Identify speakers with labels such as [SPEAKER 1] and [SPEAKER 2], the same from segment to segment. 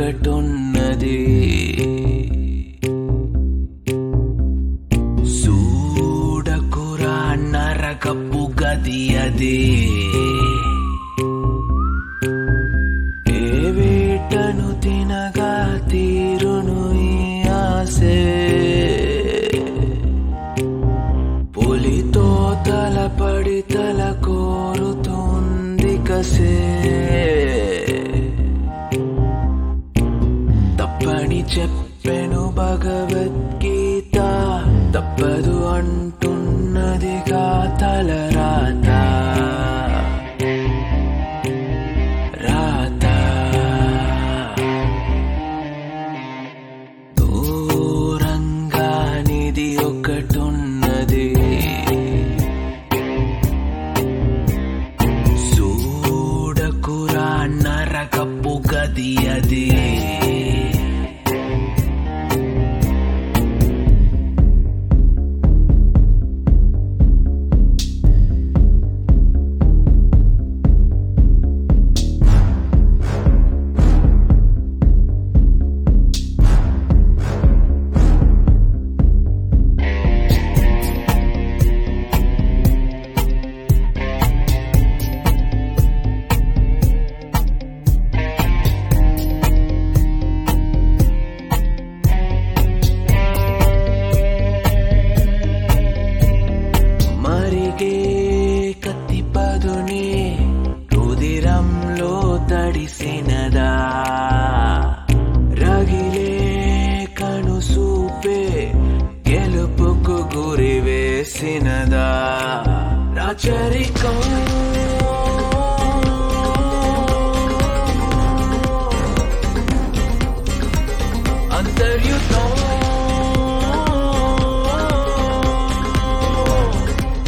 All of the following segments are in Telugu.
[SPEAKER 1] ఒకటున్నది చూడకురా నరకపు గది అది ఏ వేటను తినగా తీరును ఈ ఆసే పులితో తలపడి తల కోరుతుంది కసే తప్పని చెప్పెను భగవద్గీత తప్పదు అంటున్నదిగా తలరాత రాత దూరంగా నిధి ఒకటున్నది చూడకురా నరకపు గది అది మరిగే కత్తి పదుని రుదిరంలో తడిసినదా రగిలే కను సూపే గెలుపుకు గురి వేసినదా రాచరికం అంతర్యుద్ధం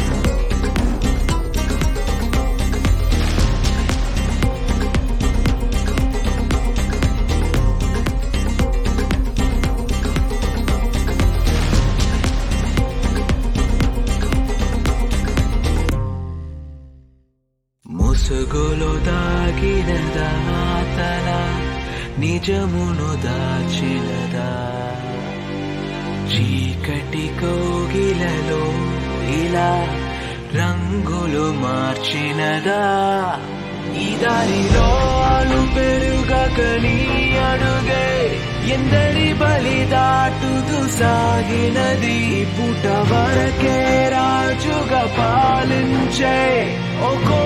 [SPEAKER 1] ముసుగులో దాగినదా తల నిజమును దాచినదా చీకటి కోగిలలో ఇలా రంగులు మార్చినదా ఈ దారిలో అలు పెరుగకని అడుగే ఎందరి బలి దాటుతూ సాగినది పుట వరకే రాజుగా పాలించే ఒక్కో